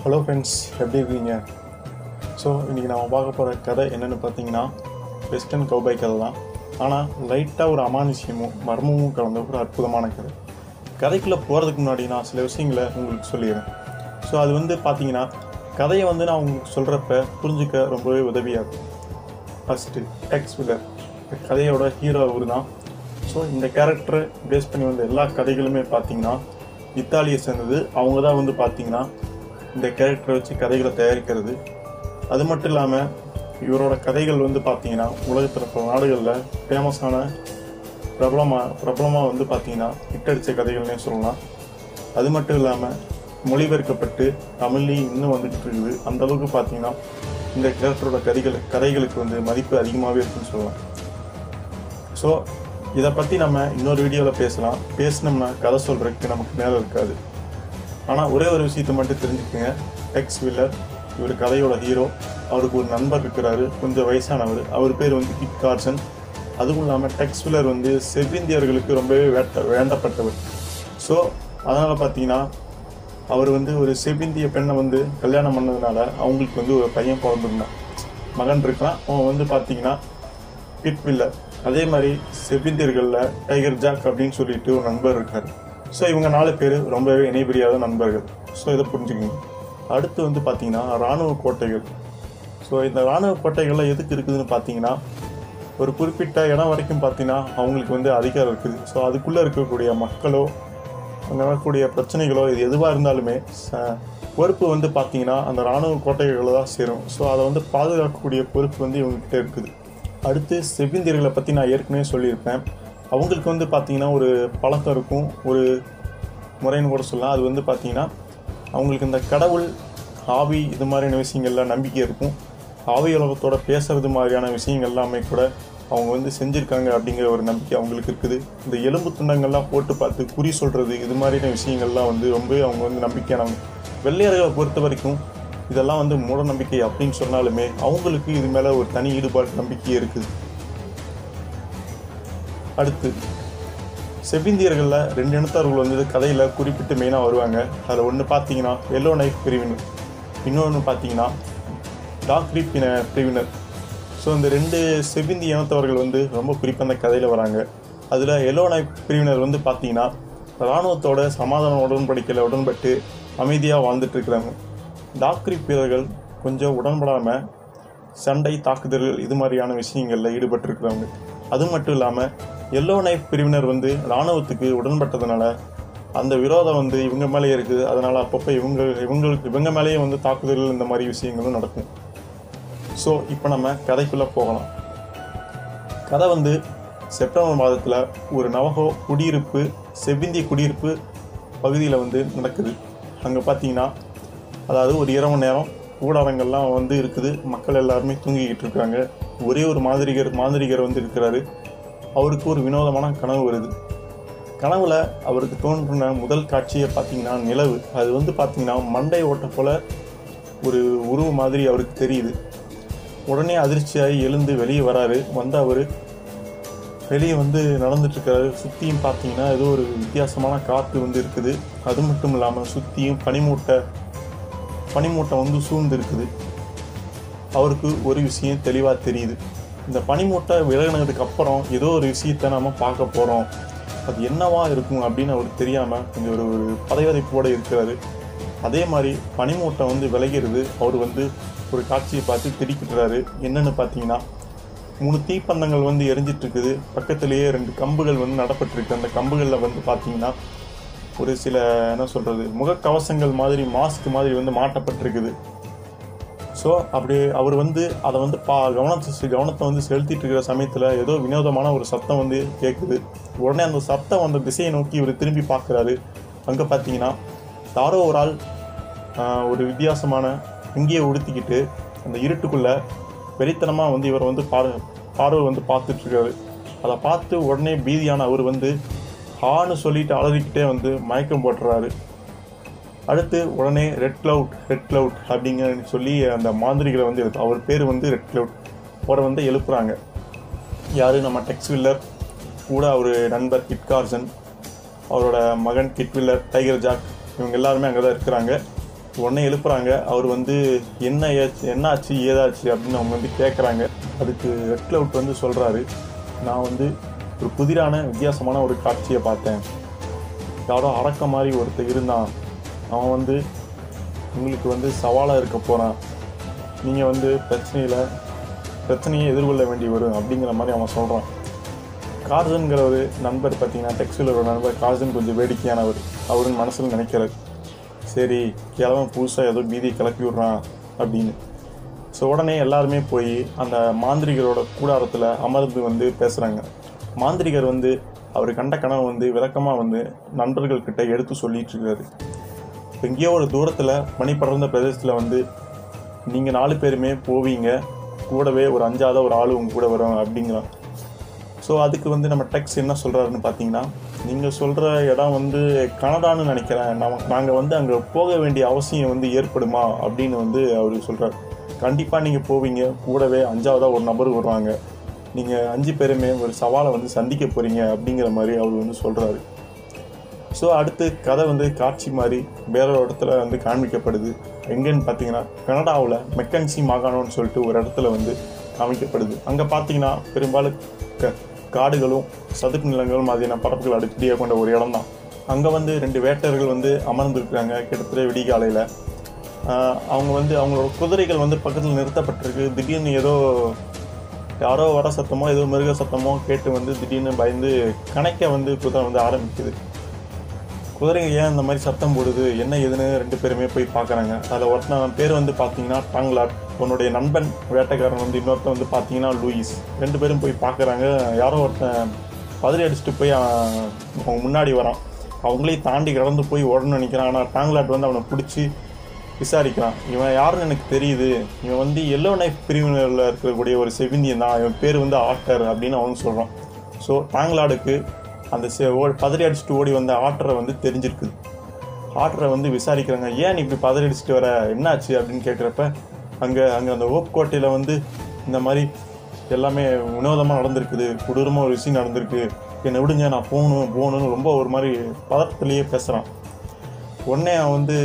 hello friends எப்படி இருக்கீங்க so இன்றைக்கி நம்ம பார்க்க போகிற கதை என்னென்னு பார்த்தீங்கன்னா வெஸ்டர்ன் கௌபாய் கதை தான் ஆனால் லைட்டாக ஒரு அமானுஷ்யமும் மர்மமும் கலந்த ஒரு அற்புதமான கதை கதைக்குள்ளே போகிறதுக்கு முன்னாடி நான் சில விஷயங்களை உங்களுக்கு சொல்லிடுறேன் ஸோ அது வந்து பார்த்தீங்கன்னா கதையை வந்து நான் உங்களுக்கு சொல்கிறப்ப புரிஞ்சுக்க ரொம்பவே உதவியாக இருக்கும் ஃபஸ்ட்டு டெக்ஸ் வில்லர் இந்த கதையோட ஹீரோ அவர் தான் ஸோ இந்த கேரக்டரை பேஸ் பண்ணி வந்த எல்லா கதைகளுமே பார்த்தீங்கன்னா இத்தாலியை சேர்ந்தது அவங்க தான் வந்து பார்த்தீங்கன்னா இந்த கேரக்டரை வச்சு கதைகளை தயாரிக்கிறது அது மட்டும் இல்லாமல் இவரோட கதைகள் வந்து பார்த்தீங்கன்னா உலகத்தில் பல நாடுகளில் ஃபேமஸான பிரபலமாக பிரபலமாக வந்து பார்த்தீங்கன்னா ஹிட்டடிச்ச கதைகள்னே சொல்லலாம் அது மட்டும் இல்லாமல் மொழிபெயர்க்கப்பட்டு தமிழ்லேயும் இன்னும் வந்துட்டு இருக்குது அந்த அளவுக்கு பார்த்தீங்கன்னா இந்த கேரக்டரோட கதைகள் கதைகளுக்கு வந்து மதிப்பு அதிகமாகவே இருக்குன்னு சொல்லலாம் ஸோ இதை பற்றி நம்ம இன்னொரு வீடியோவில் பேசலாம் பேசினோம்னா கதை சொல்கிறதுக்கு நமக்கு நேரம் இருக்காது ஆனால் ஒரே ஒரு விஷயத்தை மட்டும் தெரிஞ்சுக்கோங்க டெக்ஸ் வில்லர் இவர் கதையோட ஹீரோ அவருக்கு ஒரு நண்பர் இருக்கிறாரு கொஞ்சம் வயசானவர் அவர் பேர் வந்து கிட் கார்சன் அதுவும் இல்லாமல் டெக்ஸ் வில்லர் வந்து செவ்விந்தியர்களுக்கு ரொம்பவே வேட்ட வேண்டப்பட்டவர் ஸோ அதனால் பார்த்தீங்கன்னா அவர் வந்து ஒரு செவ்விந்திய பெண்ணை வந்து கல்யாணம் பண்ணதுனால அவங்களுக்கு வந்து ஒரு பையன் பிறந்திருந்தான் மகன் இருக்கான் அவன் வந்து பார்த்தீங்கன்னா பிட் வில்லர் அதே மாதிரி செவ்விந்தியர்களில் டைகர் ஜாக் அப்படின்னு சொல்லிட்டு ஒரு நண்பர் இருக்கார் ஸோ இவங்க நாலு பேர் ரொம்பவே இணைபிரியாத நண்பர்கள் ஸோ இதை புரிஞ்சுக்கோங்க அடுத்து வந்து பார்த்தீங்கன்னா இராணுவ கோட்டைகள் ஸோ இந்த இராணுவ கோட்டைகள்லாம் எதுக்கு இருக்குதுன்னு பார்த்தீங்கன்னா ஒரு குறிப்பிட்ட இடம் வரைக்கும் பார்த்தீங்கன்னா அவங்களுக்கு வந்து அதிகாரம் இருக்குது ஸோ அதுக்குள்ளே இருக்கக்கூடிய மக்களோ அங்கே வரக்கூடிய பிரச்சனைகளோ இது எதுவாக இருந்தாலுமே ச- பொறுப்பு வந்து பார்த்தீங்கன்னா அந்த இராணுவ கோட்டைகளில் தான் சேரும் ஸோ அதை வந்து பாதுகாக்கக்கூடிய பொறுப்பு வந்து இவங்ககிட்ட இருக்குது அடுத்து செவ்விந்தியர்களை பற்றி நான் ஏற்கனவே சொல்லியிருப்பேன் அவங்களுக்கு வந்து பார்த்தீங்கன்னா ஒரு பழக்கம் இருக்கும் ஒரு முறைன்னு கூட சொல்லலாம் அது வந்து பார்த்தீங்கன்னா அவங்களுக்கு இந்த கடவுள் ஆவி இது மாதிரியான விஷயங்கள்ல நம்பிக்கை இருக்கும் ஆவி உலகத்தோட பேசுறது மாதிரியான விஷயங்கள் எல்லாமே கூட அவங்க வந்து செஞ்சுருக்காங்க அப்படிங்கிற ஒரு நம்பிக்கை அவங்களுக்கு இருக்குது இந்த எலும்பு துண்டங்கள்லாம் போட்டு பார்த்து குறி சொல்கிறது இது மாதிரியான விஷயங்கள்லாம் வந்து ரொம்ப அவங்க வந்து நம்பிக்கையானவங்க வெள்ளையர்களை பொறுத்த வரைக்கும் இதெல்லாம் வந்து மூட நம்பிக்கை அப்படின்னு சொன்னாலுமே அவங்களுக்கு இது மேலே ஒரு தனி ஈடுபாடு நம்பிக்கை இருக்குது அடுத்து செவ்விந்தியர்களில் ரெண்டு இனத்தார்கள் வந்து கதையில் குறிப்பிட்டு மெயினாக வருவாங்க அதில் ஒன்று பார்த்தீங்கன்னா எல்லோ நைட் பிரிவினர் இன்னொன்று பார்த்தீங்கன்னா டாக் ரீப் இன பிரிவினர் ஸோ இந்த ரெண்டு செவ்விந்தி இனத்தவர்கள் வந்து ரொம்ப குறிப்பாக அந்த கதையில் வராங்க அதில் எல்லோ நைட் பிரிவினர் வந்து பார்த்தீங்கன்னா இராணுவத்தோட சமாதான உடன்படிக்கையில் உடன்பட்டு அமைதியாக வாழ்ந்துட்டு இருக்கிறாங்க டாக் ரீப் வீரர்கள் கொஞ்சம் உடன்படாமல் சண்டை தாக்குதல்கள் இது மாதிரியான விஷயங்களில் ஈடுபட்டிருக்கிறவங்க அது மட்டும் இல்லாமல் எல்லோ நைஃப் பிரிவினர் வந்து இராணுவத்துக்கு உடன்பட்டதுனால அந்த விரோதம் வந்து இவங்க மேலே இருக்குது அதனால் அப்பப்போ இவங்க இவங்களுக்கு இவங்க மேலேயே வந்து தாக்குதல்கள் இந்த மாதிரி விஷயங்களும் நடக்கும் ஸோ இப்போ நம்ம கதைக்குள்ளே போகலாம் கதை வந்து செப்டம்பர் மாதத்தில் ஒரு நவகோ குடியிருப்பு செவ்விந்திய குடியிருப்பு பகுதியில் வந்து நடக்குது அங்கே பார்த்தீங்கன்னா அதாவது ஒரு இரவு நேரம் கூடாரங்கள்லாம் வந்து இருக்குது மக்கள் எல்லாருமே தூங்கிக்கிட்டு இருக்காங்க ஒரே ஒரு மாதிரிகர் மாதிரிகர் வந்து இருக்கிறாரு அவருக்கு ஒரு வினோதமான கனவு வருது கனவுல அவருக்கு தோன்றின முதல் காட்சியை பார்த்தீங்கன்னா நிலவு அது வந்து பார்த்தீங்கன்னா மண்டை ஓட்ட போல ஒரு உருவ மாதிரி அவருக்கு தெரியுது உடனே அதிர்ச்சியாகி எழுந்து வெளியே வராரு வந்து அவர் வெளியே வந்து நடந்துட்டு இருக்காரு சுற்றியும் பார்த்தீங்கன்னா ஏதோ ஒரு வித்தியாசமான காற்று வந்து இருக்குது அது மட்டும் இல்லாமல் சுற்றியும் பனிமூட்டை பனிமூட்டம் வந்து சூழ்ந்து இருக்குது அவருக்கு ஒரு விஷயம் தெளிவாக தெரியுது இந்த பனிமூட்டை விலகினதுக்கு அப்புறம் ஏதோ ஒரு விஷயத்தை நம்ம பார்க்க போகிறோம் அது என்னவா இருக்கும் அப்படின்னு அவருக்கு தெரியாமல் கொஞ்சம் ஒரு ஒரு பதைவதைப்போடு இருக்கிறாரு அதே மாதிரி பனிமூட்டம் வந்து விலகிறது அவர் வந்து ஒரு காட்சியை பார்த்து திடுக்கிட்டுறாரு என்னன்னு பார்த்தீங்கன்னா மூணு தீப்பந்தங்கள் வந்து எரிஞ்சிட்டு இருக்குது பக்கத்திலேயே ரெண்டு கம்புகள் வந்து நடப்பட்டிருக்கு அந்த கம்புகளில் வந்து பார்த்தீங்கன்னா ஒரு சில என்ன சொல்கிறது முகக்கவசங்கள் மாதிரி மாஸ்க் மாதிரி வந்து மாட்டப்பட்டிருக்குது ஸோ அப்படி அவர் வந்து அதை வந்து பா கவனத்தை கவனத்தை வந்து செலுத்திட்டு இருக்கிற சமயத்தில் ஏதோ வினோதமான ஒரு சத்தம் வந்து கேட்குது உடனே அந்த சத்தம் அந்த திசையை நோக்கி இவர் திரும்பி பார்க்குறாரு அங்கே பார்த்தீங்கன்னா யாரோ ஒரு ஆள் ஆஹ், ஒரு வித்தியாசமான இங்கேயே உடுத்திக்கிட்டு அந்த இருட்டுக்குள்ளே வெறித்தனமாக வந்து இவர் வந்து பார் பார்வை வந்து பார்த்துட்டு இருக்காரு அதை பார்த்து உடனே பீதியான அவர் வந்து ஹான்னு சொல்லிட்டு அலறிக்கிட்டே வந்து மயக்கம் போட்டுறாரு அடுத்து உடனே ரெட் கிளவுட் ரெட் கிளவுட் அப்படிங்கிற சொல்லி அந்த மாந்திரிகளை வந்து எழுத்து அவர் பேர் வந்து ரெட் கிளவுட் அவரை வந்து எழுப்புறாங்க யார் நம்ம டெக்ஸ் வில்லர் கூட அவர் நண்பர் கிட் கார்சன் அவரோட மகன் கிட் வில்லர் டைகர் ஜாக் இவங்க எல்லாருமே அங்கே தான் இருக்கிறாங்க உடனே எழுப்புறாங்க அவர் வந்து என்ன ஏச்சு என்ன ஆச்சு ஏதாச்சு அப்படின்னு அவங்க வந்து கேட்குறாங்க அதுக்கு ரெட் கிளவுட் வந்து சொல்கிறாரு நான் வந்து ஒரு புதிரான வித்தியாசமான ஒரு காட்சியை பார்த்தேன் யாரோ அரக்க மாதிரி ஒருத்தர் இருந்தான் அவன் வந்து உங்களுக்கு வந்து சவாலாக இருக்க போகிறான் நீங்கள் வந்து பிரச்சனையில் பிரச்சனையை எதிர்கொள்ள வேண்டி வரும் அப்படிங்கிற மாதிரி அவன் சொல்கிறான் கார்ஜன்கிற ஒரு நண்பர் பார்த்தீங்கன்னா டெக்ஸ்டைல் ஒரு நண்பர் கார்ஜன் கொஞ்சம் வேடிக்கையானவர் அவருன்னு மனசில் நினைக்கிறார் சரி கிழவன் புதுசாக ஏதோ பீதியை கிளப்பி விட்றான் அப்படின்னு ஸோ உடனே எல்லாருமே போய் அந்த மாந்திரிகரோட கூடாரத்தில் அமர்ந்து வந்து பேசுகிறாங்க மாந்திரிகர் வந்து அவர் கண்ட கனவு வந்து விளக்கமாக வந்து நண்பர்கள்கிட்ட எடுத்து சொல்லிட்டு இருக்காரு எங்கேயோ ஒரு தூரத்தில் மணி படர்ந்த பிரதேசத்தில் வந்து நீங்கள் நாலு பேருமே போவீங்க கூடவே ஒரு அஞ்சாவது ஒரு ஆள் உங்க கூட வரும் அப்படிங்கிறான் ஸோ அதுக்கு வந்து நம்ம டெக்ஸ் என்ன சொல்கிறாருன்னு பார்த்தீங்கன்னா நீங்கள் சொல்கிற இடம் வந்து கனடான்னு நினைக்கிறேன் நம்ம நாங்கள் வந்து அங்கே போக வேண்டிய அவசியம் வந்து ஏற்படுமா அப்படின்னு வந்து அவர் சொல்கிறார் கண்டிப்பாக நீங்கள் போவீங்க கூடவே அஞ்சாவதாக ஒரு நபர் வருவாங்க நீங்கள் அஞ்சு பேருமே ஒரு சவாலை வந்து சந்திக்க போகிறீங்க அப்படிங்கிற மாதிரி அவர் வந்து சொல்கிறாரு ஸோ அடுத்து கதை வந்து காட்சி மாதிரி வேற ஒரு இடத்துல வந்து காண்பிக்கப்படுது எங்கேன்னு பார்த்தீங்கன்னா கனடாவில் மெக்கன்சி மாகாணம்னு சொல்லிட்டு ஒரு இடத்துல வந்து காமிக்கப்படுது அங்கே பார்த்தீங்கன்னா பெரும்பாலும் க காடுகளும் சதுப்பு நிலங்களும் மாதிரியான பரப்புகள் அடிக்கடியாக கொண்ட ஒரு இடம் தான் அங்கே வந்து ரெண்டு வேட்டர்கள் வந்து அமர்ந்திருக்கிறாங்க கிட்டத்தட்ட விடிகாலையில் அவங்க வந்து அவங்களோட குதிரைகள் வந்து பக்கத்தில் நிறுத்தப்பட்டிருக்கு திடீர்னு ஏதோ யாரோ வர சத்தமோ ஏதோ மிருக சத்தமோ கேட்டு வந்து திடீர்னு பயந்து கணைக்க வந்து குதிரை வந்து ஆரம்பிக்குது குதிரைங்க ஏன் இந்த மாதிரி சத்தம் போடுது என்ன ஏதுன்னு ரெண்டு பேருமே போய் பார்க்குறாங்க அதில் ஒருத்தன் பேர் வந்து பார்த்தீங்கன்னா டாங்லாட் உன்னுடைய நண்பன் வேட்டைக்காரன் வந்து இன்னொருத்தன் வந்து பார்த்தீங்கன்னா லூயிஸ் ரெண்டு பேரும் போய் பார்க்குறாங்க யாரோ ஒருத்தன் பதறி அடிச்சுட்டு போய் அவன் அவங்க முன்னாடி வரான் அவங்களையும் தாண்டி கடந்து போய் ஓடணும்னு நினைக்கிறான் ஆனால் டாங்லாட் வந்து அவனை பிடிச்சி விசாரிக்கிறான் இவன் யாருன்னு எனக்கு தெரியுது இவன் வந்து எல்லோ நைஃப் பிரிவினரில் இருக்கக்கூடிய ஒரு செவிந்தியன் தான் இவன் பேர் வந்து ஆட்டர் அப்படின்னு அவன் சொல்கிறான் ஸோ டாங்லாடுக்கு அந்த செ ஓ பதறி அடிச்சுட்டு ஓடி வந்த ஆட்டரை வந்து தெரிஞ்சிருக்குது ஆட்டரை வந்து விசாரிக்கிறாங்க ஏன் நீ இப்படி பதறி அடிச்சுட்டு வர என்னாச்சு அப்படின்னு கேட்குறப்ப அங்கே அங்கே அந்த ஓப் கோட்டையில் வந்து இந்த மாதிரி எல்லாமே வினோதமாக நடந்திருக்குது கொடூரமாக ஒரு விஷயம் நடந்திருக்கு என்னை விடுங்க நான் போகணும் போகணும்னு ரொம்ப ஒரு மாதிரி பதட்டத்திலேயே பேசுகிறான் உடனே அவன் வந்து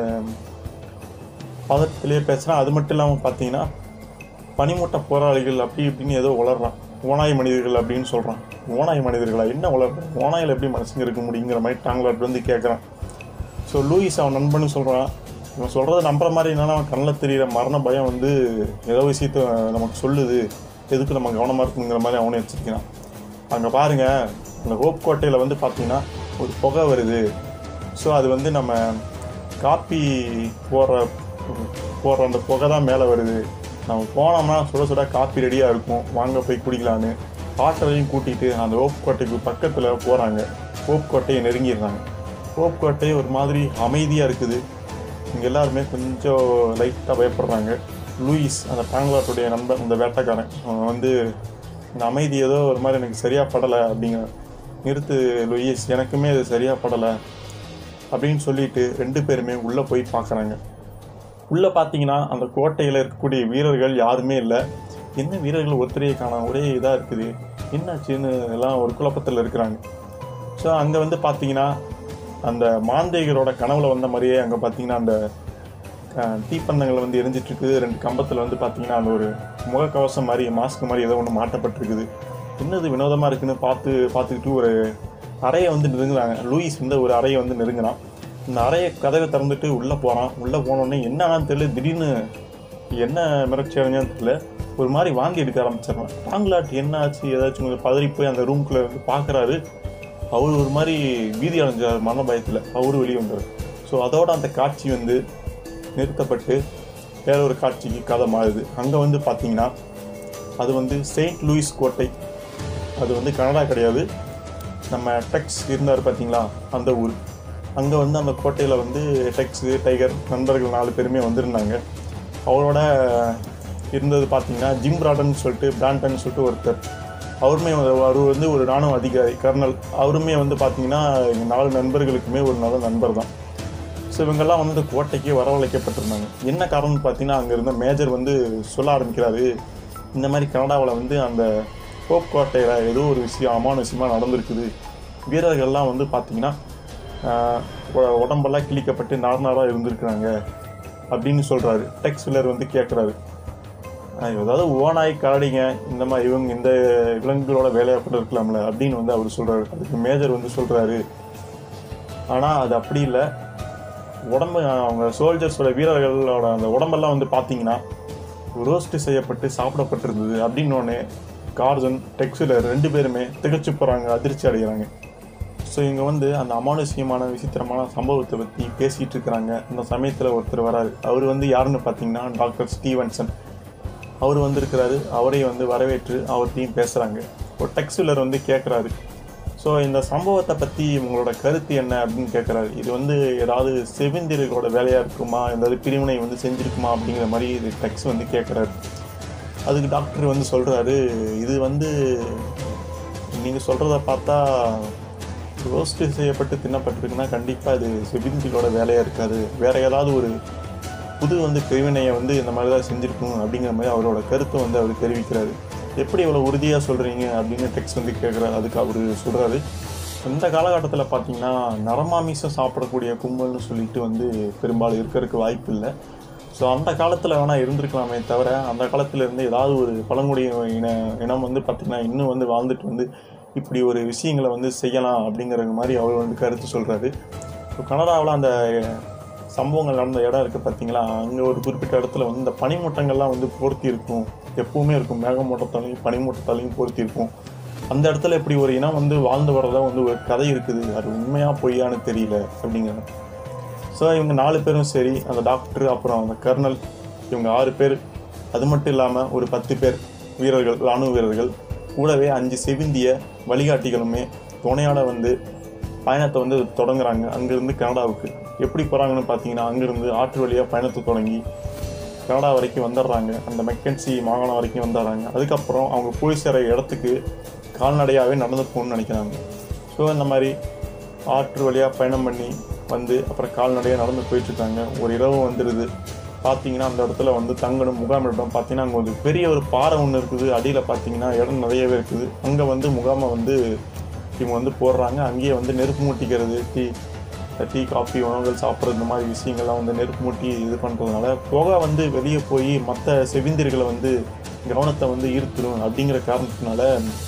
பதட்டத்திலேயே பேசுகிறான் அது மட்டும் இல்லாமல் பார்த்தீங்கன்னா பனிமூட்ட போராளிகள் அப்படி இப்படின்னு ஏதோ வளர்றான் ஓனாய் மனிதர்கள் அப்படின்னு சொல்கிறான் ஓனாய் மனிதர்களா என்ன வளர்றான் ஓனாயில் எப்படி மனுஷங்க இருக்க முடியுங்கிற மாதிரி டாங்லாட் வந்து கேட்குறான் ஸோ லூயிஸ் அவன் நண்பன்னு சொல்கிறான் இவன் சொல்கிறத நம்புற மாதிரி என்னன்னா அவன் கண்ணில் தெரியிற மரண பயம் வந்து ஏதோ விஷயத்த நமக்கு சொல்லுது எதுக்கு நம்ம கவனமாக இருக்குங்கிற மாதிரி அவனே வச்சிருக்கிறான் அங்கே பாருங்க அந்த ஹோப் கோட்டையில் வந்து பார்த்தீங்கன்னா ஒரு புகை வருது ஸோ அது வந்து நம்ம காப்பி போடுற போடுற அந்த புகை தான் மேலே வருது நம்ம போனோம்னா சுட சுட காப்பி ரெடியாக இருக்கும் வாங்க போய் குடிக்கலான்னு ஆட்டரையும் கூட்டிகிட்டு அந்த ஓப் கோட்டைக்கு பக்கத்தில் போகிறாங்க ஓப் கோட்டையை நெருங்கிடுறாங்க ஓப் கோட்டை ஒரு மாதிரி அமைதியாக இருக்குது இங்கே எல்லாருமே கொஞ்சம் லைட்டாக பயப்படுறாங்க லூயிஸ் அந்த டாங்லாட்டுடைய நண்பன் அந்த வேட்டைக்காரன் அவன் வந்து இந்த அமைதி ஏதோ ஒரு மாதிரி எனக்கு சரியாக படலை அப்படிங்கிற நிறுத்து லூயிஸ் எனக்குமே அது சரியாக படலை அப்படின்னு சொல்லிட்டு ரெண்டு பேருமே உள்ளே போய் பார்க்குறாங்க உள்ளே பார்த்தீங்கன்னா அந்த கோட்டையில் இருக்கக்கூடிய வீரர்கள் யாருமே இல்லை என்ன வீரர்கள் ஒருத்தரையே காணோம் ஒரே இதாக இருக்குது என்னாச்சுன்னு எல்லாம் ஒரு குழப்பத்தில் இருக்கிறாங்க ஸோ அங்கே வந்து பார்த்தீங்கன்னா அந்த மாந்தேகரோட கனவுல வந்த மாதிரியே அங்கே பார்த்தீங்கன்னா அந்த அஹ், தீப்பந்தங்கள் வந்து எரிஞ்சிட்டு இருக்குது ரெண்டு கம்பத்தில் வந்து பார்த்தீங்கன்னா அந்த ஒரு முகக்கவசம் மாதிரி மாஸ்க் மாதிரி ஏதோ ஒன்று மாட்டப்பட்டிருக்குது என்னது வினோதமாக இருக்குன்னு பார்த்து பார்த்துக்கிட்டு ஒரு அறையை வந்து நெருங்குறாங்க லூயிஸ் வந்து ஒரு அறையை வந்து நெருங்குறான் இந்த அறையை கதவை திறந்துட்டு உள்ளே போகிறான் உள்ளே போனோடனே என்னன்னு தெரியல திடீர்னு என்ன மிரட்சி அடைஞ்சான்னு தெரியல ஒரு மாதிரி வாந்தி எடுக்க ஆரம்பிச்சிடறான் டாங்லாட் என்ன ஆச்சு ஏதாச்சும் கொஞ்சம் பதறி போய் அந்த ரூம்குள்ளே வந்து பார்க்குறாரு அவர் ஒரு மாதிரி வீதி அடைஞ்சார் மரண பயத்தில் அவரு வெளியே வந்தார் ஸோ அதோட அந்த காட்சி வந்து நிறுத்தப்பட்டு வேற ஒரு காட்சிக்கு கதை மாறுது அங்கே வந்து பார்த்தீங்கன்னா அது வந்து செயின்ட் லூயிஸ் கோட்டை அது வந்து கனடா கிடையாது நம்ம டெக்ஸ் இருந்தார் பார்த்தீங்களா அந்த ஊர் அங்கே வந்து அந்த கோட்டையில் வந்து டெக்ஸு டைகர் நண்பர்கள் நாலு பேருமே வந்திருந்தாங்க அவரோட இருந்தது பார்த்தீங்கன்னா ஜிம் பிராடன் சொல்லிட்டு பிராண்டன் சொல்லிட்டு ஒருத்தர் அவருமே வந்து- அவர் வந்து ஒரு ராணுவ அதிகாரி கர்னல் அவருமே வந்து பார்த்தீங்கன்னா எங்கள் நாலு நண்பர்களுக்குமே ஒரு நல்ல நண்பர் தான் ஸோ இவங்கெல்லாம் வந்து இந்த கோட்டைக்கு வரவழைக்கப்பட்டிருந்தாங்க என்ன காரணம்னு பார்த்தீங்கன்னா அங்கே இருந்த மேஜர் வந்து சொல்ல ஆரம்பிக்கிறாரு இந்த மாதிரி கனடாவில் வந்து அந்த ஹோப் கோட்டையில் ஏதோ ஒரு விஷயம் அமான விஷயமா நடந்திருக்குது வீரர்கள்லாம் வந்து பார்த்தீங்கன்னா ஆஹ், உ- உடம்பெல்லாம் கிழிக்கப்பட்டு நார் நாராக இருந்திருக்கிறாங்க அப்படின்னு சொல்கிறாரு டெக்ஸ் வில்லர் வந்து கேட்குறாரு ஏதாவது ஓனாய் கரடிங்க இந்த மாதிரி இவங்க இந்த விலங்குகளோட வேலையாக கூட இருக்கலாம்ல அப்படின்னு வந்து அவர் சொல்கிறாரு அதுக்கு மேஜர் வந்து சொல்கிறாரு ஆனால் அது அப்படி இல்லை உடம்பு அவங்க சோல்ஜர்ஸோட வீரர்களோட அந்த உடம்பெல்லாம் வந்து பார்த்தீங்கன்னா ரோஸ்ட் செய்யப்பட்டு சாப்பிடப்பட்டிருந்தது அப்படின்னு ஒன்று கார்ஜன் டெக்ஸில் ரெண்டு பேருமே திகச்சு போகிறாங்க அதிர்ச்சி அடைகிறாங்க ஸோ இவங்க வந்து அந்த அமானுஷ்யமான விசித்திரமான சம்பவத்தை பற்றி பேசிகிட்டு இருக்கிறாங்க அந்த சமயத்தில் ஒருத்தர் வராரு அவர் வந்து யாருன்னு பார்த்தீங்கன்னா டாக்டர் ஸ்டீவன்சன் அவர் வந்திருக்கிறாரு அவரையும் வந்து வரவேற்று அவர்கிட்டையும் பேசுகிறாங்க ஒரு டெக்ஸ்வில்லர் வந்து கேட்குறாரு ஸோ இந்த சம்பவத்தை பற்றி உங்களோட கருத்து என்ன அப்படின்னு கேட்குறாரு இது வந்து ஏதாவது செவிந்தியர்களோட வேலையாக இருக்குமா ஏதாவது பிரிவினை வந்து செஞ்சுருக்குமா அப்படிங்கிற மாதிரி இது டெக்ஸ் வந்து கேட்குறாரு அதுக்கு டாக்டர் வந்து சொல்கிறாரு இது வந்து நீங்கள் சொல்கிறத பார்த்தா ரோஸ்ட் செய்யப்பட்டு தின்னப்பட்டிருக்குன்னா கண்டிப்பாக அது செவிந்திகளோட வேலையாக இருக்காது வேற ஏதாவது ஒரு புது வந்து பிரிவினையை வந்து இந்த மாதிரி தான் செஞ்சுருக்கணும் அப்படிங்கிற மாதிரி அவரோட கருத்தை வந்து அவர் தெரிவிக்கிறாரு எப்படி இவ்வளோ உறுதியாக சொல்கிறீங்க அப்படின்னு டெக்ஸ்ட் வந்து கேட்குறாரு அதுக்கு அவர் சொல்கிறாரு இந்த காலகட்டத்தில் பார்த்தீங்கன்னா நரமாமிசம் சாப்பிடக்கூடிய கும்பல்னு சொல்லிட்டு வந்து பெரும்பாலும் இருக்கிறதுக்கு வாய்ப்பு இல்லை ஸோ அந்த காலத்தில் வேணால் இருந்திருக்கலாமே தவிர அந்த காலத்துல இருந்து ஏதாவது ஒரு பழங்குடி இன இனம் வந்து பார்த்திங்கன்னா இன்னும் வந்து வாழ்ந்துட்டு வந்து இப்படி ஒரு விஷயங்களை வந்து செய்யலாம் அப்படிங்கிற மாதிரி அவர் வந்து கருத்து சொல்கிறாரு ஸோ கனடாவில் அந்த சம்பவங்கள் நடந்த இடம் இருக்குது பார்த்தீங்களா அங்கே ஒரு குறிப்பிட்ட இடத்துல வந்து இந்த பனிமூட்டங்கள்லாம் வந்து பொருத்தி இருக்கும் எப்பவுமே இருக்கும் மேகமூட்டத்தாலையும் பனிமூட்டத்தாலையும் பொருத்தி இருக்கும் அந்த இடத்துல இப்படி ஒரு இனம் வந்து வாழ்ந்து வர்றதா வந்து ஒரு கதை இருக்குது அது உண்மையாக பொய்யான்னு தெரியல அப்படிங்கிறாங்க ஸோ இவங்க நாலு பேரும் சரி அந்த டாக்டர் அப்புறம் அந்த கர்னல் இவங்க ஆறு பேர் அது மட்டும் இல்லாமல் ஒரு பத்து பேர் வீரர்கள் இராணுவ வீரர்கள் கூடவே அஞ்சு செவிந்திய வழிகாட்டிகளுமே துணையோட வந்து பயணத்தை வந்து தொடங்குறாங்க அங்கேருந்து கனடாவுக்கு எப்படி போகிறாங்கன்னு பார்த்தீங்கன்னா அங்கேருந்து ஆற்று வழியாக பயணத்தை தொடங்கி கனடா வரைக்கும் வந்துடுறாங்க அந்த மெக்கன்சி மாகாணம் வரைக்கும் வந்துடுறாங்க அதுக்கப்புறம் அவங்க போய் சேர இடத்துக்கு கால்நடையாகவே நடந்து போகணும்னு நினைக்கிறாங்க ஸோ இந்த மாதிரி ஆற்று வழியாக பயணம் பண்ணி வந்து அப்புறம் கால்நடையாக நடந்து போயிட்டுருக்காங்க ஒரு இரவு வந்துடுது பார்த்தீங்கன்னா அந்த இடத்துல வந்து தங்கணும் முகாமிடம் பார்த்தீங்கன்னா அங்கே ஒரு பெரிய ஒரு பாறை ஒன்று இருக்குது அடியில் பார்த்தீங்கன்னா இடம் நிறையவே இருக்குது அங்கே வந்து முகாமை வந்து இவங்க வந்து போடுறாங்க அங்கேயே வந்து நெருப்பு மூட்டிக்கிறது டீ டீ காஃபி உணவுகள் சாப்பிட்றது இந்த மாதிரி விஷயங்கள்லாம் வந்து நெருப்பு மூட்டி இது பண்ணுறதுனால புகை வந்து வெளியே போய் மற்ற செவிந்தியர்களை வந்து கவனத்தை வந்து ஈர்த்துடும் அப்படிங்கிற காரணத்தினால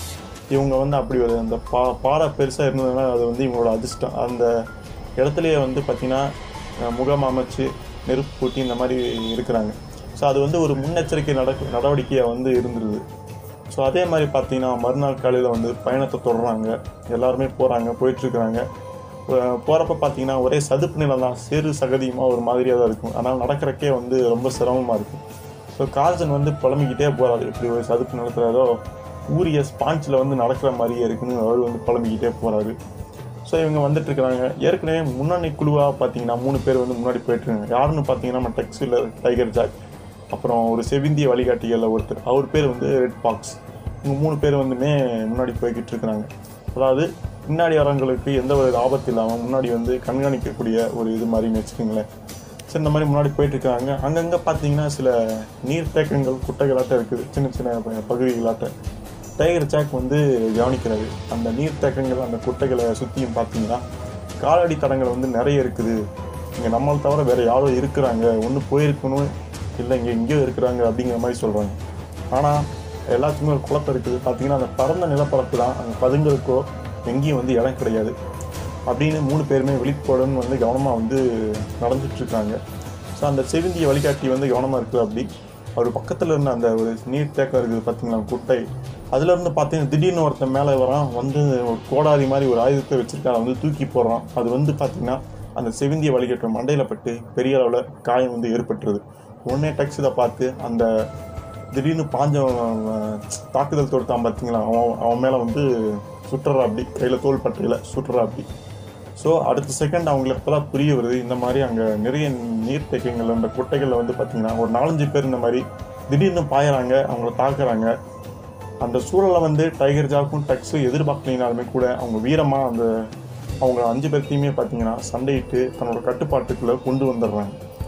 இவங்க வந்து அப்படி ஒரு அந்த பா பாறை பெருசாக இருந்ததுனால அது வந்து இவங்களோட அதிர்ஷ்டம் அந்த இடத்துலையே வந்து பார்த்திங்கன்னா அஹ், முகாம் அமைச்சு நெருப்பு பூட்டி இந்த மாதிரி இருக்கிறாங்க ஸோ அது வந்து ஒரு முன்னெச்சரிக்கை நடக்க நடவடிக்கையாக வந்து இருந்துருது ஸோ அதே மாதிரி பார்த்தீங்கன்னா மறுநாள் காலையில் வந்து பயணத்தை தொடர்றாங்க எல்லாருமே போகிறாங்க போயிட்டுருக்குறாங்க போகிறப்ப பார்த்தீங்கன்னா ஒரே சதுப்பு நிலம் தான் சேறு சகதியுமாக ஒரு மாதிரியாக தான் இருக்கும் ஆனால் நடக்கிறக்கே வந்து ரொம்ப சிரமமாக இருக்கும் ஸோ கார்ஜன் வந்து புலம்பிக்கிட்டே போகிறாரு இப்படி ஒரு சதுப்பு நிலத்துல ஏதோ ஊரிய ஸ்பாஞ்சில் வந்து நடக்கிற மாதிரியே இருக்குன்னு அவர் வந்து புலம்பிக்கிட்டே போகிறாரு ஸோ இவங்க வந்துட்டு இருக்கிறாங்க ஏற்கனவே முன்னணி குழுவாக பார்த்தீங்கன்னா மூணு பேர் வந்து முன்னாடி போயிட்டு இருக்காங்க யாருன்னு பார்த்தீங்கன்னா நம்ம டெக்ஸில் டைகர் ஜாக் அப்புறம் ஒரு செவிந்திய வழிகாட்டிகளில் ஒருத்தர் அவர் பேர் வந்து ரெட் பாக்ஸ் இவங்க மூணு பேர் வந்துமே முன்னாடி போய்கிட்டு இருக்கிறாங்க அதாவது பின்னாடி வரவங்களுக்கு எந்த ஒரு ஆபத்து இல்லாமல் முன்னாடி வந்து கண்காணிக்கக்கூடிய ஒரு இது மாதிரின்னு வச்சுக்கோங்களேன் சரி இந்த மாதிரி முன்னாடி போயிட்டு இருக்காங்க அங்கங்கே பார்த்தீங்கன்னா சில நீர்த்தேக்கங்கள் குட்டைகளாட்டம் இருக்குது சின்ன சின்ன ப- பகுதிகளாட்ட டைகர் ஜாக் வந்து கவனிக்கிறாரு அந்த நீர்த்தேக்கங்கள் அந்த குட்டைகளை சுற்றியும் பார்த்தீங்கன்னா காலடி தடங்கள் வந்து நிறைய இருக்குது இங்கே நம்மளை தவிர வேற யாரோ இருக்கிறாங்க ஒன்று போயிருக்கணும் இல்லை இங்கே எங்கேயோ இருக்கிறாங்க அப்படிங்கிற மாதிரி சொல்கிறாங்க ஆனால் எல்லாத்துக்குமே ஒரு குளத்தை இருக்குது பார்த்தீங்கன்னா அந்த பரந்த நிலப்பரப்பு தான் அங்கே பதுங்களுக்கோ எங்கேயும் வந்து இடம் கிடையாது அப்படின்னு மூணு பேருமே விழிப்போடுன்னு வந்து கவனமாக வந்து நடந்துட்டு இருக்காங்க ஸோ அந்த செவிந்திய வழிகாட்டி வந்து கவனமாக இருக்குது அப்படி அவர் பக்கத்தில் இருந்த அந்த ஒரு நீர் தேக்கம் இருக்குது பார்த்தீங்களா குட்டை அதுலேருந்து பார்த்தீங்கன்னா திடீர்னு ஒருத்தன் மேலே வரான் வந்து ஒரு கோடாரி மாதிரி ஒரு ஆயுதத்தை வச்சிருக்கான் வந்து தூக்கி போடுறான் அது வந்து பார்த்தீங்கன்னா அந்த செவிந்திய வழிகட்டுற மண்டையில் பட்டு பெரிய அளவில் காயம் வந்து ஏற்பட்டுருது உடனே டெக்ஸ் இதை பார்த்து அந்த திடீர்னு பாஞ்சவன் அவன் தாக்குதல் தொடுத்தான் பார்த்தீங்களா அவன் அவன் மேலே வந்து சுட்டுறா அப்படி கையில் தோல் பட்டையில் சுட்டுறா அப்படி ஸோ அடுத்த செகண்ட் அவங்களுக்கு இப்போதான் புரிய வருது இந்த மாதிரி அங்கே நிறைய நீர்த்தேக்கங்கள் அந்த குட்டைகளில் வந்து பார்த்தீங்கன்னா ஒரு நாலஞ்சு பேர் இந்த மாதிரி திடீர்னு பாயறாங்க அவங்கள தாக்குறாங்க அந்த சூழலை வந்து டைகர் ஜாக்கும் டக்ஸும் எதிர்பார்க்கலினாலுமே கூட அவங்க வீரமாக அந்த அவங்க அஞ்சு பேர்த்தையுமே பார்த்தீங்கன்னா சண்டையிட்டு தன்னோட கட்டுப்பாட்டுக்குள்ளே கொண்டு வந்துடுறாங்க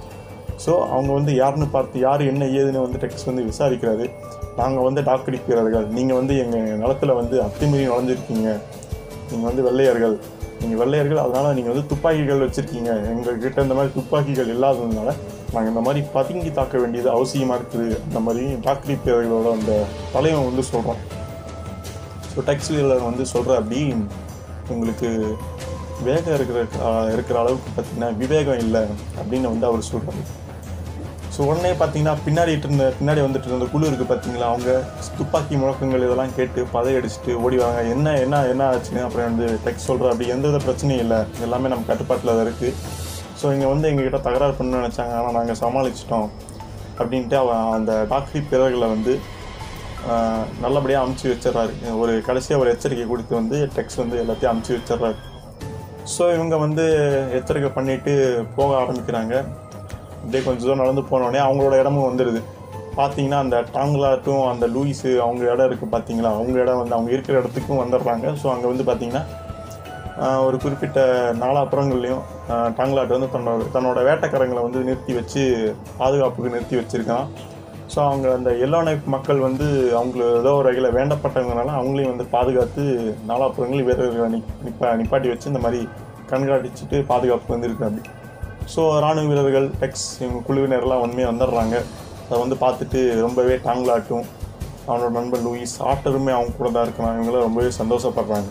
ஸோ அவங்க வந்து யாருன்னு பார்த்து யார் என்ன ஏதுன்னு வந்து டெக்ஸ் வந்து விசாரிக்கிறாரு நாங்கள் வந்து டாக்டரி வீரர்கள் நீங்கள் வந்து எங்கள் நிலத்துல வந்து அத்துமீறி நுழைஞ்சிருக்கீங்க நீங்கள் வந்து வெள்ளையர்கள் நீங்கள் வெள்ளையர்கள் அதனால் நீங்கள் வந்து துப்பாக்கிகள் வச்சுருக்கீங்க எங்ககிட்ட இந்த மாதிரி துப்பாக்கிகள் இல்லாததுனால நாங்கள் இந்த மாதிரி பதுங்கி தாக்க வேண்டியது அவசியமாக இருக்குது அந்த மாதிரி டாக்டரி பேர்களோட அந்த தலைவன் வந்து சொல்கிறோம் ஸோ டெக்ஸ் வீலர் வந்து சொல்கிற அப்படி உங்களுக்கு வேகம் இருக்கிற ஆஹ், இருக்கிற அளவுக்கு பார்த்தீங்கன்னா விவேகம் இல்லை அப்படின்னு வந்து அவர் சொல்கிறாரு ஸோ உடனே பார்த்தீங்கன்னா பின்னாடி இருந்த பின்னாடி வந்துட்டு இருந்த குழு இருக்குது பார்த்தீங்களா அவங்க துப்பாக்கி முழக்கங்கள் இதெல்லாம் கேட்டு பதையடிச்சிட்டு ஓடி வராங்க என்ன என்ன என்ன ஆச்சுன்னு அப்புறம் வந்து டெக்ஸ்ட் சொல்கிற அப்படி எந்த வித பிரச்சனையும் இல்லை எல்லாமே நம்ம கட்டுப்பாட்டில் தான் இருக்குது ஸோ இங்கே வந்து எங்ககிட்ட தகராறு பண்ணணும்னு நினச்சாங்க ஆனால் நாங்கள் சமாளிச்சிட்டோம் அப்படின்ட்டு அவன் அந்த டாக்டரி பிறர்களை வந்து நல்லபடியாக அமுச்சு வச்சிடுறாரு ஒரு கடைசியாக ஒரு எச்சரிக்கை கொடுத்து வந்து டெக்ஸ்ட் வந்து எல்லாத்தையும் அமுச்சு வச்சிடுறாரு ஸோ இவங்க வந்து எச்சரிக்கை பண்ணிட்டு போக ஆரம்பிக்கிறாங்க அப்படியே கொஞ்சம் தூரம் நடந்து போனோடனே அவங்களோட இடமும் வந்துடுது பார்த்தீங்கன்னா அந்த டாங்லாட்டும் அந்த லூயிஸு அவங்க இடம் இருக்குது பார்த்தீங்களா அவங்க இடம் வந்து அவங்க இருக்கிற இடத்துக்கும் வந்துடுறாங்க ஸோ அங்கே வந்து பார்த்தீங்கன்னா ஆஹ், ஒரு குறிப்பிட்ட நாலாப்புறங்கள்லையும் ஆஹ், டாங்லாட் வந்து தன்னோட தன்னோட வேட்டைக்காரங்களை வந்து நிறுத்தி வச்சு பாதுகாப்புக்கு நிறுத்தி வச்சிருக்கான் ஸோ அவங்க அந்த எல்லோ நைப் மக்கள் வந்து அவங்கள ஏதோ ஒரு வகையில் வேண்டப்பட்டவங்கனால அவங்களையும் வந்து பாதுகாத்து நாலாப்புறங்களையும் வீரர்களை நி நிப்பா நிப்பாட்டி வச்சு இந்த மாதிரி கண்காணிச்சுட்டு பாதுகாப்பு வந்து இருக்காங்க ஸோ ராணுவ வீரர்கள் டெக்ஸ் இவங்க குழுவினர்லாம் உண்மையாக வந்துடுறாங்க அதை வந்து பார்த்துட்டு ரொம்பவே டாங்கலாட்டும் அவனோட நண்பன் லூயிஸ் ஆட்டருமே அவங்க கூட தான் இருக்கலாம் இவங்களாம் ரொம்பவே சந்தோஷப்படுறாங்க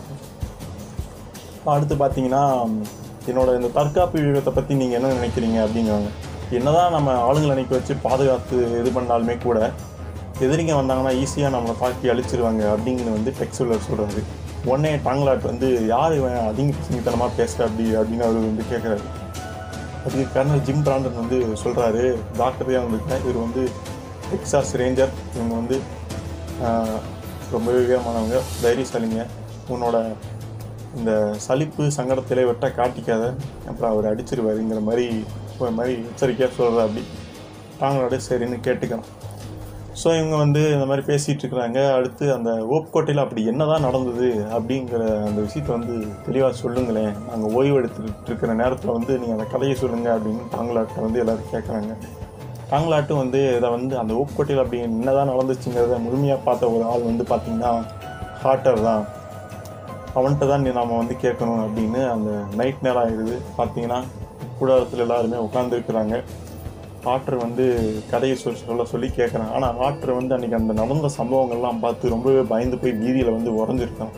இப்போ அடுத்து பார்த்தீங்கன்னா என்னோட இந்த தற்காப்பு வியூகத்தை பற்றி நீங்கள் என்ன நினைக்கிறீங்க அப்படிங்கிறாங்க என்னதான் நம்ம ஆளுங்களை அனுப்பி வச்சு பாதுகாத்து இது பண்ணாலுமே கூட எதிரிங்க வந்தாங்கன்னா ஈஸியாக நம்மளை தாக்கி அழிச்சிருவாங்க அப்படிங்கிறது வந்து டெக்ஸுலர் சொல்கிறாரு உடனே டாங்கலாட் வந்து யார் இவன் அதிக சிங்கத்தனமாக பேசுகிற அப்படி அப்படின்னு அவர் வந்து கேட்குறாரு அதுக்கு கர்னல் ஜிம் பிராண்டன் வந்து சொல்கிறாரு டாக்டரே வந்திருக்கேன் இவர் வந்து டெக்சாஸ் ரேஞ்சர் இவங்க வந்து ஆஹ், ரொம்பவே வீரமானவங்க தைரியசாலிங்க உன்னோட இந்த சலிப்பு சங்கடத்திலே வெட்ட காட்டிக்காத அப்புறம் அவர் அடிச்சிருவாருங்கிற மாதிரி ஒரு மாதிரி எச்சரிக்கையாக சொல்கிற அப்படி தாங்களோட சரின்னு கேட்டுக்கிறோம் ஸோ இவங்க வந்து இந்த மாதிரி பேசிகிட்டு இருக்கிறாங்க அடுத்து அந்த ஓப்கோட்டையில் அப்படி என்னதான் நடந்தது அப்படிங்கிற அந்த விஷயத்தை வந்து தெளிவாக சொல்லுங்களேன் நாங்கள் ஓய்வு எடுத்துக்கிட்டு இருக்கிற நேரத்தில் வந்து நீங்கள் அந்த கதையை சொல்லுங்கள் அப்படின்னு தாங்களாட்ட வந்து எல்லோரும் கேட்குறாங்க தாங்களாட்டும் வந்து இதை வந்து அந்த ஓப்கோட்டையில் அப்படி என்னதான் நடந்துச்சுங்கிறத முழுமையாக பார்த்த ஒரு ஆள் வந்து பார்த்திங்கன்னா ஹார்ட்டர் தான் அவன்கிட்ட தான் நீ நாம வந்து கேட்கணும் அப்படின்னு அந்த நைட் நேரம் ஆயிடுது பார்த்தீங்கன்னா கூடாரத்தில் எல்லாருமே உட்காந்துருக்குறாங்க ஆற்றர் வந்து கதையை சொல் சொல்ல சொல்லி கேட்குறான் ஆனால் ஆற்றர் வந்து அன்றைக்கி அந்த நடந்த சம்பவங்கள்லாம் பார்த்து ரொம்பவே பயந்து போய் வீதியில் வந்து உறைஞ்சிருக்கான்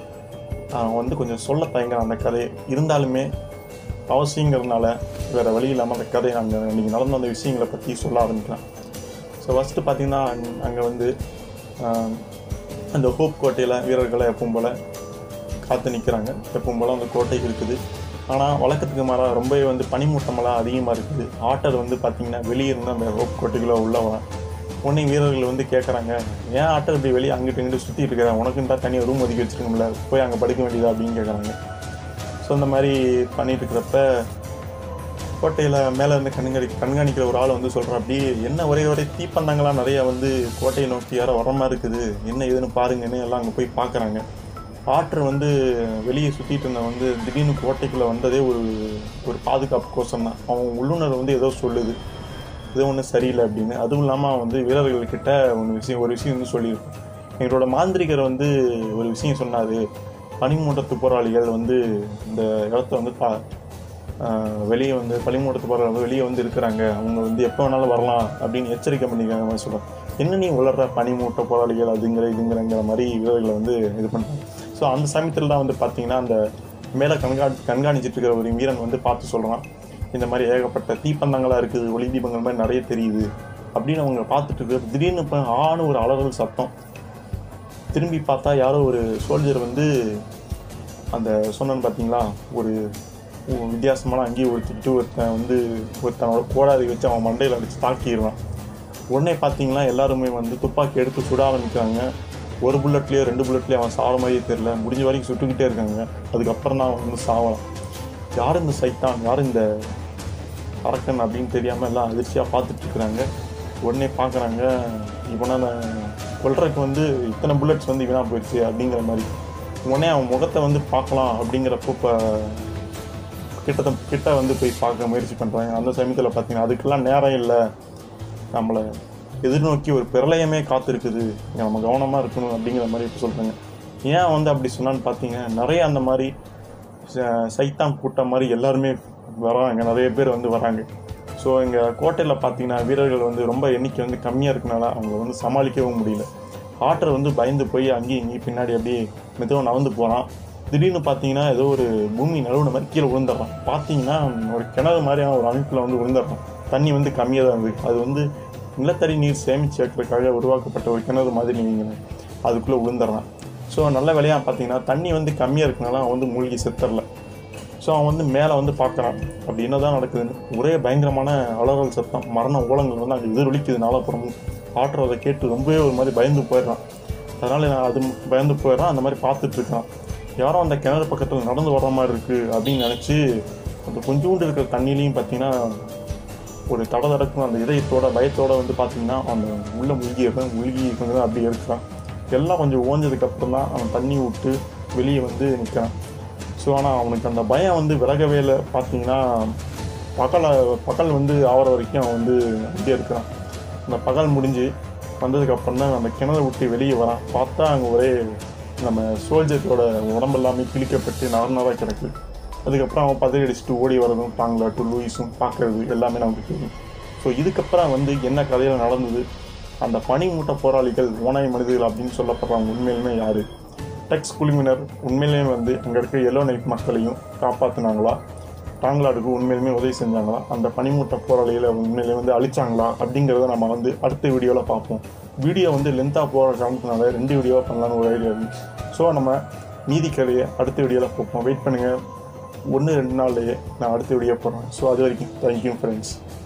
அவன் வந்து கொஞ்சம் சொல்ல தயங்குறான் அந்த கதையை இருந்தாலுமே அவசியங்கிறதுனால வேறு வழி இல்லாமல் அந்த கதையை அங்கே அன்றைக்கி நடந்த அந்த விஷயங்களை பற்றி சொல்ல ஆரம்பிக்கலாம் ஸோ ஃபஸ்ட்டு பார்த்தீங்கன்னா அங்கே வந்து ஆஹ், அந்த ஹோப் கோட்டையில் வீரர்களை எப்பவும் போல் காத்து நிற்கிறாங்க எப்பவும் போல் அந்த கோட்டை இருக்குது ஆனால் வழக்கத்துக்கு மாறாக ரொம்பவே வந்து பனிமூட்டமெல்லாம் அதிகமாக இருக்குது ஆட்டர் வந்து பார்த்திங்கன்னா வெளியே இருந்து அந்த ஹோப் கோட்டைக்குள்ளே உள்ள வரான் உடனே வீரர்கள் வந்து கேட்குறாங்க ஏன் ஆட்டர் இப்படி வெளியே அங்கிட்டு இங்கிட்டு சுற்றிட்டு இருக்கிற உனக்குன்னு தான் தனியாக ரூம் ஒதுக்கி வச்சிருக்கோம்ல போய் அங்கே படுக்க வேண்டியதா அப்படின்னு கேட்குறாங்க ஸோ இந்த மாதிரி பண்ணிட்டு இருக்கிறப்ப கோட்டையில் மேலே இருந்து கண்காணி கண்காணிக்கிற ஒரு ஆள் வந்து சொல்கிறான் அப்படி என்ன ஒரே ஒரே தீப்பந்தங்களாம் நிறைய வந்து கோட்டையை நோக்கி யாரோ வர மாதிரி இருக்குது என்ன ஏதுன்னு பாருங்கன்னு எல்லாம் அங்கே போய் பார்க்குறாங்க ஆற்று வந்து வெளியே சுற்றிட்டு இருந்த வந்து திடீர்னு கோட்டைக்குள்ளே வந்ததே ஒரு ஒரு பாதுகாப்பு கோசம் தான் அவன் உள்ளுணர் வந்து ஏதோ சொல்லுது இது ஒன்றும் சரியில்லை அப்படின்னு அதுவும் இல்லாமல் அவன் வந்து வீரர்கள்கிட்ட ஒன்று விஷயம் ஒரு விஷயம் வந்து சொல்லியிருக்கான் எங்களோட மாந்திரிகர் வந்து ஒரு விஷயம் சொன்னார் பனிமூட்டத்து போராளிகள் வந்து இந்த இடத்த வந்து பா ஆஹ் வெளியே வந்து பனிமூட்டத்து போராளிகள் வந்து வெளியே வந்து இருக்கிறாங்க அவங்க வந்து எப்போ வேணாலும் வரலாம் அப்படின்னு எச்சரிக்கை பண்ணியிருக்காங்க மாதிரி சொல்கிறேன் என்ன நீ உளர்ற பனிமூட்ட போராளிகள் அதுங்கிற இதுங்கிறங்கிற மாதிரி வீரர்களை வந்து இது பண்ணுறாங்க ஸோ அந்த சமயத்தில் தான் வந்து பார்த்தீங்கன்னா அந்த மேலே கண்காணி கண்காணிச்சிட்டு இருக்கிற ஒரு வீரன் வந்து பார்த்து சொல்கிறான் இந்த மாதிரி ஏகப்பட்ட தீப்பந்தங்களாக இருக்குது ஒளி தீபங்கள் மாதிரி நிறைய தெரியுது அப்படின்னு அவங்க பார்த்துட்டு இருக்க திடீர்னு இப்போ ஆணு ஒரு அலறல் சத்தம் திரும்பி பார்த்தா யாரோ ஒரு சோல்ஜர் வந்து அந்த சொன்னேன்னு பார்த்தீங்களா ஒரு ஒரு வித்தியாசமான அங்கேயே ஒருத்திக்கிட்டு ஒருத்தன் வந்து ஒருத்தனோட கோடாரி வச்சு அவன் மண்டையில் அடித்து தாக்கிடுறான் உடனே பார்த்தீங்கன்னா எல்லாருமே வந்து துப்பாக்கி எடுத்து சுட ஆரம்பிக்கிறாங்க ஒரு புல்லட்லேயோ ரெண்டு புல்லட்லேயோ அவன் சாவ மாதிரியே தெரில முடிஞ்ச வரைக்கும் சுட்டுக்கிட்டே இருக்காங்க அதுக்கப்புறம் தான் அவன் வந்து சாவலாம் யார் இந்த சைத்தான் யார் இந்த அரக்கன் அப்படின்னு தெரியாமல் எல்லாம் அதிர்ச்சியாக பார்த்துட்டு இருக்கிறாங்க உடனே பார்க்குறாங்க இவனால கொல்றதுக்கு வந்து இத்தனை புல்லட்ஸ் வந்து இவனா போயிடுச்சு அப்படிங்கிற மாதிரி உடனே அவன் முகத்தை வந்து பார்க்கலாம் அப்படிங்கிறப்போ இப்போ கிட்ட கிட்ட வந்து போய் பார்க்க முயற்சி பண்ணுறாங்க அந்த சமயத்தில் பார்த்தீங்கன்னா அதுக்கெல்லாம் நேரம் இல்லை நம்மளை எதிர்நோக்கி ஒரு பிரளயமே காத்திருக்குது இங்க நம்ம கவனமாக இருக்கணும் அப்படிங்கிற மாதிரி இப்போ சொல்கிறாங்க ஏன் வந்து அப்படி சொன்னான்னு பார்த்தீங்க நிறைய அந்த மாதிரி ச- சைத்தான் கூட்டம் மாதிரி எல்லாருமே வராங்க நிறைய பேர் வந்து வராங்க ஸோ இங்கே கோட்டையில் பார்த்தீங்கன்னா வீரர்கள் வந்து ரொம்ப எண்ணிக்கை வந்து கம்மியாக இருக்கனால அவங்க வந்து சமாளிக்கவும் முடியல ஆட்டர் வந்து பயந்து போய் அங்கேயும் இங்கேயும் பின்னாடி அப்படியே மெதுவாக நகர்ந்து போகிறான் திடீர்னு பார்த்தீங்கன்னா ஏதோ ஒரு பூமி நடுவுன மாதிரி கீழே விழுந்துடுறான் பார்த்தீங்கன்னா ஒரு கிணறு மாதிரியான ஒரு அமைப்பில் வந்து விழுந்துடுறான் தண்ணி வந்து கம்மியாக தான் இருந்தது அது வந்து நிலத்தடி நீர் சேமிச்சு வைக்கிறதுக்காக உருவாக்கப்பட்ட ஒரு கிணறு மாதிரி நீங்கள் அதுக்குள்ளே விழுந்துடுறான் ஸோ நல்ல வேலையாக பார்த்தீங்கன்னா தண்ணி வந்து கம்மியாக இருக்கனால அவன் வந்து மூழ்கி செத்துறல ஸோ அவன் வந்து மேலே வந்து பார்க்குறான் அப்படி என்ன தான் நடக்குதுன்னு ஒரே பயங்கரமான அலறல் சத்தம் மரண ஓலங்கள் வந்து அங்கே எதிரொலிக்குது நாலாப்புறமும் ஆட்டர் அதை கேட்டு ரொம்பவே ஒரு மாதிரி பயந்து போயிடுறான் அதனால் நான் அது பயந்து போயிடுறான் அந்த மாதிரி பார்த்துட்டு இருக்கான் யாரோ அந்த கிணறு பக்கத்தில் நடந்து வர்ற மாதிரி இருக்குது அப்படின்னு நினச்சி அந்த கொஞ்சோண்டு இருக்கிற தண்ணியிலையும் பார்த்தீங்கன்னா ஒரு தட தடக்கும் அந்த இதயத்தோட பயத்தோட வந்து பார்த்தீங்கன்னா அந்த உள்ள முழுகிடுறான் முழுகி கொஞ்சம் நேரம் அப்படியே இருக்கிறான் எல்லாம் கொஞ்சம் ஓஞ்சதுக்கு அப்புறம் தான் அவன் தண்ணி விட்டு வெளியே வந்து நிற்கிறான் ஸோ ஆனால் அவனுக்கு அந்த பயம் வந்து விலகவே இல்லை பார்த்தீங்கன்னா பகலை பகல் வந்து ஆகிற வரைக்கும் அவன் வந்து அங்கேயே இருக்கிறான் அந்த பகல் முடிஞ்சு வந்ததுக்கு அப்புறம் தான் அந்த கிணறு விட்டு வெளியே வரான் பார்த்தா அங்கே ஒரே நம்ம சோல்ஜர்ஸோட உடம்பு எல்லாமே கிழிக்கப்பட்டு நரநராக கிடக்கு அதுக்கப்புறம் அவன் பதறி அடிச்சுட்டு ஓடி வரதும் பாங்கலாட்டும் லூயிஸும் பார்க்கறது எல்லாமே நமக்கு தெரியும் ஸோ இதுக்கப்புறம் வந்து என்ன கதையில் நடந்தது அந்த பனிமூட்ட போராளிகள் ஓனாய் மனிதர்கள் அப்படின்னு சொல்லப்படுறவங்க உண்மையிலுமே யார் டெக்ஸ் குழுவினர் உண்மையிலேயே வந்து அங்கே இருக்க எல்லோ நைட் மக்களையும் காப்பாற்றினாங்களா டாங்கலாடுக்கு உண்மையிலுமே உதவி செஞ்சாங்களா அந்த பனிமூட்ட போராளிகளை உண்மையிலே வந்து அழிச்சாங்களா அப்படிங்கிறத நம்ம வந்து அடுத்த வீடியோவில் பார்ப்போம் வீடியோ வந்து லென்த்தாக போகிற காரணத்தினால ரெண்டு வீடியோவாக பண்ணலான்னு ஒரு ஐடியா இருக்குது ஸோ நம்ம மீதி கதையை அடுத்த வீடியோவில் பார்ப்போம் வெயிட் பண்ணுங்கள் ஒன்று ரெண்டு நாள்லையே நான் அடுத்த வீடியோ போடுறேன் ஸோ அது வரைக்கும் தேங்க்யூ ஃப்ரெண்ட்ஸ்